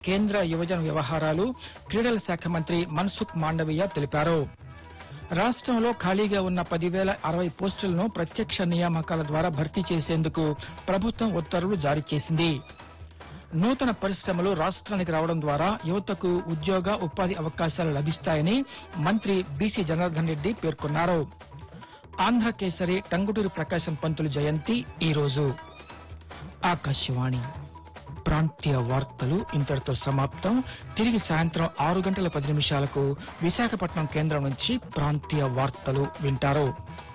కేంద్ర యువజన వ్యవహారాలు క్రీడల శాఖ మంత్రి మన్సుఖ్ మాండవీయ తెలిపారు రాష్ట్రంలో ఖాళీగా ఉన్న పదివేల అరవై పోస్టులను ప్రత్యక్ష నియామకాల ద్వారా భర్తీ చేసేందుకు ప్రభుత్వం ఉత్తర్వులు జారీ చేసింది నూతన పరిశ్రమలు రాష్ట్రానికి రావడం ద్వారా యువతకు ఉద్యోగ ఉపాధి అవకాశాలు లభిస్తాయని మంత్రి బీసీ జనార్దన్ రెడ్డి పేర్కొన్నారు ఆంధ్ర కేసరి టంగుటూరి ప్రకాశం పంతులు జయంతి ఈ రోజు ఆకాశవాణి ప్రాంతీయ వార్తలు ఇంతటితో సమాప్తం తిరిగి సాయంత్రం ఆరు గంటల పది నిమిషాలకు విశాఖపట్నం కేంద్రం నుంచి ప్రాంతీయ వార్తలు వింటారు